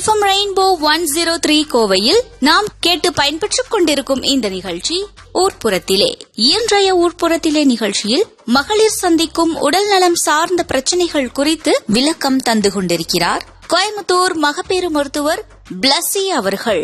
FM rainbow one zero three கோவையில் நாம் கேட்டு பயன்பெற்றுக் கொண்டிருக்கும் இந்த நிகழ்ச்சி ஊர்ப்புறத்திலே இன்றைய ஊர்ப்புறத்திலே நிகழ்ச்சியில் மகளிர் சந்திக்கும் உடல் நலம் சார்ந்த பிரச்சனைகள் குறித்து விளக்கம் தந்து கொண்டிருக்கிறார் கோயம்புத்தூர் மகப்பேறு மருத்துவர் பிளஸி அவர்கள்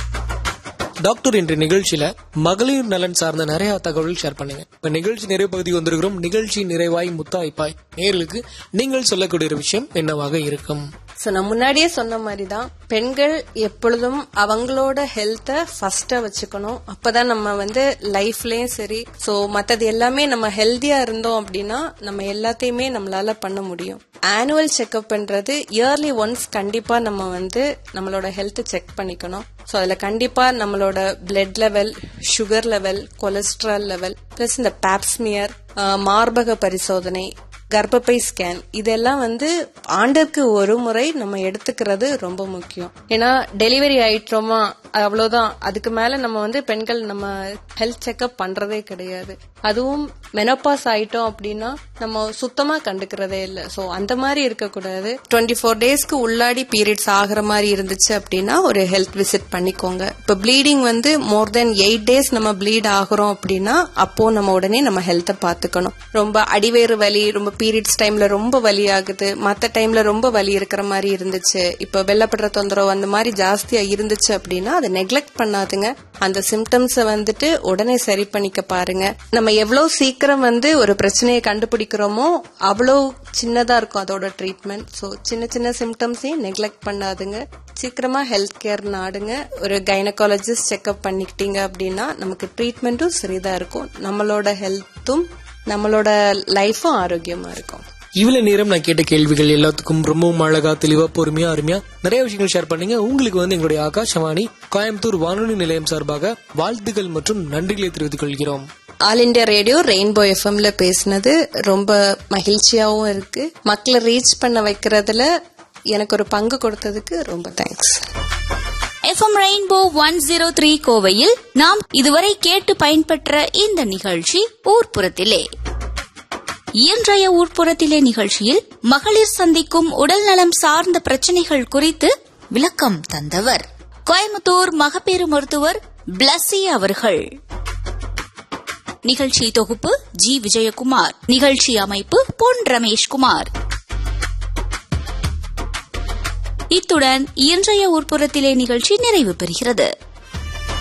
டாக்டர் இன்று நிகழ்ச்சியில மகளிர் நலன் சார்ந்த நிறைய தகவல்கள் ஷேர் பண்ணுங்க இப்ப நிகழ்ச்சி நிறைவு பகுதி வந்திருக்கிறோம் நிகழ்ச்சி நிறைவாய் முத்தாய்ப்பாய் நேர்களுக்கு நீங்கள் சொல்லக்கூடிய ஒரு விஷயம் என்னவாக இருக்கும் சோ நான் முன்னாடியே சொன்ன மாதிரி தான் பெண்கள் எப்பொழுதும் அவங்களோட ஹெல்த்தை ஃபர்ஸ்டா வச்சுக்கணும் அப்பதான் நம்ம வந்து லைஃப்லயும் சரி சோ மத்தது எல்லாமே நம்ம ஹெல்தியா இருந்தோம் அப்படின்னா நம்ம எல்லாத்தையுமே நம்மளால பண்ண முடியும் ஆனுவல் செக்அப் பண்றது இயர்லி ஒன்ஸ் கண்டிப்பா நம்ம வந்து நம்மளோட ஹெல்த் செக் பண்ணிக்கணும் சோ அதுல கண்டிப்பா நம்மளோட blood level sugar level cholesterol level plus இந்த பேப்ஸ்மியர் மார்பக பரிசோதனை கர்ப்பப்பை ஸ்கேன் இதெல்லாம் வந்து ஆண்டுக்கு ஒரு முறை நம்ம எடுத்துக்கிறது ரொம்ப முக்கியம் ஏன்னா டெலிவரி ஆயிட்டோமா அவ்வளவுதான் அதுக்கு மேல நம்ம வந்து பெண்கள் நம்ம ஹெல்த் செக்அப் பண்றதே கிடையாது அதுவும் மெனோபாஸ் ஆயிட்டோம் அப்படின்னா நம்ம சுத்தமா கண்டுக்கிறதே இல்ல சோ அந்த மாதிரி இருக்கக்கூடாது டுவெண்ட்டி ஃபோர் டேஸ்க்கு உள்ளாடி பீரியட்ஸ் ஆகிற மாதிரி இருந்துச்சு அப்படின்னா ஒரு ஹெல்த் விசிட் பண்ணிக்கோங்க இப்ப ப்ளீடிங் வந்து மோர் தென் எயிட் டேஸ் நம்ம ப்ளீட் ஆகுறோம் அப்படின்னா அப்போ நம்ம உடனே நம்ம ஹெல்த்தை பாத்துக்கணும் ரொம்ப அடிவேறு வலி ரொம்ப பீரியட்ஸ் டைம்ல ரொம்ப வலி ஆகுது மத்த டைம்ல ரொம்ப வலி இருக்கிற மாதிரி இருந்துச்சு இப்ப வெள்ளப்படுற தொந்தரவு அந்த மாதிரி ஜாஸ்தியா இருந்துச்சு அப்படின்னா அதை நெக்லெக்ட் பண்ணாதுங்க அந்த சிம்டம்ஸ வந்துட்டு உடனே சரி பண்ணிக்க பாருங்க நம்ம எவ்வளவு சீக்கிரம் வந்து ஒரு பிரச்சனையை கண்டுபிடிக்கிறோமோ அவ்வளவு சின்னதா இருக்கும் அதோட ட்ரீட்மெண்ட் சோ சின்ன சின்ன சிம்டம்ஸையும் நெக்லெக்ட் பண்ணாதுங்க சீக்கிரமா ஹெல்த் கேர் நாடுங்க ஒரு கைனகாலஜிஸ்ட் செக்அப் பண்ணிக்கிட்டீங்க அப்படின்னா நமக்கு ட்ரீட்மெண்ட்டும் சரிதா இருக்கும் நம்மளோட ஹெல்த்தும் நம்மளோட லைஃபும் ஆரோக்கியமா இருக்கும் இவ்வளவு நேரம் நான் கேட்ட கேள்விகள் எல்லாத்துக்கும் ரொம்பவும் அழகா தெளிவா பொறுமையா அருமையா நிறைய விஷயங்கள் ஷேர் பண்ணீங்க உங்களுக்கு வந்து எங்களுடைய ஆகாஷவாணி கோயம்புத்தூர் வானொலி நிலையம் சார்பாக வாழ்த்துக்கள் மற்றும் நன்றிகளை தெரிவித்துக் கொள்கிறோம் ஆல் இண்டியா ரேடியோ ரெயின்போ எஃப்எம்ல பேசினது ரொம்ப மகிழ்ச்சியாவும் இருக்கு மக்களை ரீச் பண்ண வைக்கிறதுல எனக்கு ஒரு பங்கு கொடுத்ததுக்கு ரொம்ப thanks FM rainbow one zero three கோவையில் நாம் இதுவரை கேட்டு பயன்பெற்ற இந்த நிகழ்ச்சி ஊர்ப்புறத்திலே இன்றைய ஊர்ப்புறத்திலே நிகழ்ச்சியில் மகளிர் சந்திக்கும் உடல் நலம் சார்ந்த பிரச்சனைகள் குறித்து விளக்கம் தந்தவர் கோயம்புத்தூர் மகப்பேறு மருத்துவர் பிளஸி அவர்கள் நிகழ்ச்சி தொகுப்பு ஜி விஜயகுமார் நிகழ்ச்சி அமைப்பு பொன் ரமேஷ்குமார் இத்துடன் இன்றைய ஊர்ப்புறத்திலே நிகழ்ச்சி நிறைவு பெறுகிறது